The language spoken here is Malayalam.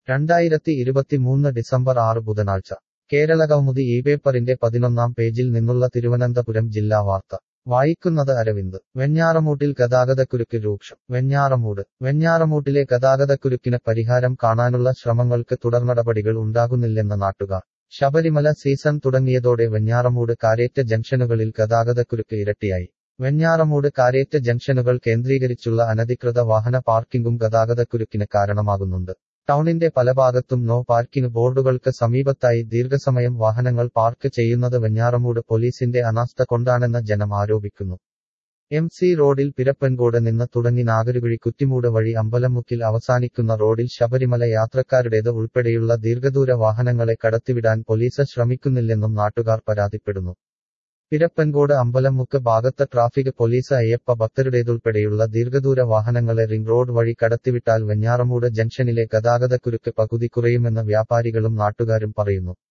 രണ്ടായിരത്തി ഇരുപത്തിമൂന്ന് ഡിസംബർ ആറ് ബുധനാഴ്ച കേരള കൗമുദി ഈ പേപ്പറിന്റെ പതിനൊന്നാം പേജിൽ നിന്നുള്ള തിരുവനന്തപുരം ജില്ലാ വാർത്ത വായിക്കുന്നത് അരവിന്ദ് വെഞ്ഞാറമൂട്ടിൽ ഗതാഗതക്കുരുക്ക് രൂക്ഷം വെഞ്ഞാറമൂട് വെഞ്ഞാറമൂട്ടിലെ ഗതാഗതക്കുരുക്കിന് പരിഹാരം കാണാനുള്ള ശ്രമങ്ങൾക്ക് തുടർനടപടികൾ ഉണ്ടാകുന്നില്ലെന്ന് നാട്ടുകാർ ശബരിമല സീസൺ തുടങ്ങിയതോടെ വെഞ്ഞാറമൂട് കാരേറ്റ ജംഗ്ഷനുകളിൽ ഗതാഗതക്കുരുക്ക് ഇരട്ടിയായി വെഞ്ഞാറമൂട് കാരേറ്റ ജംഗ്ഷനുകൾ കേന്ദ്രീകരിച്ചുള്ള അനധികൃത വാഹന പാർക്കിംഗും ഗതാഗതക്കുരുക്കിന് കാരണമാകുന്നുണ്ട് ടൗണിന്റെ പല ഭാഗത്തും നോ പാർക്കിംഗ് ബോർഡുകൾക്ക് സമീപത്തായി ദീർഘസമയം വാഹനങ്ങൾ പാർക്ക് ചെയ്യുന്നത് വെഞ്ഞാറമൂട് പോലീസിന്റെ അനാസ്ഥ കൊണ്ടാണെന്ന് ജനം ആരോപിക്കുന്നു എം സി റോഡിൽ പിരപ്പൻകോട് നിന്ന് തുടങ്ങി നാഗരുകുഴി കുറ്റിമൂട് വഴി അമ്പലമുക്കിൽ അവസാനിക്കുന്ന റോഡിൽ ശബരിമല യാത്രക്കാരുടേത് ഉൾപ്പെടെയുള്ള ദീർഘദൂര വാഹനങ്ങളെ കടത്തിവിടാൻ പോലീസ് ശ്രമിക്കുന്നില്ലെന്നും നാട്ടുകാർ പരാതിപ്പെടുന്നു പിരപ്പൻകോട് അമ്പലമുക്ക് ഭാഗത്ത് ട്രാഫിക് പോലീസ് അയ്യപ്പ ഭക്തരുടേതുൾപ്പെടെയുള്ള ദീർഘദൂര വാഹനങ്ങളെ റിംഗ് റോഡ് വഴി കടത്തിവിട്ടാൽ വെഞ്ഞാറമൂട് ജംഗ്ഷനിലെ ഗതാഗതക്കുരുക്ക് പകുതി കുറയുമെന്ന് വ്യാപാരികളും നാട്ടുകാരും പറയുന്നു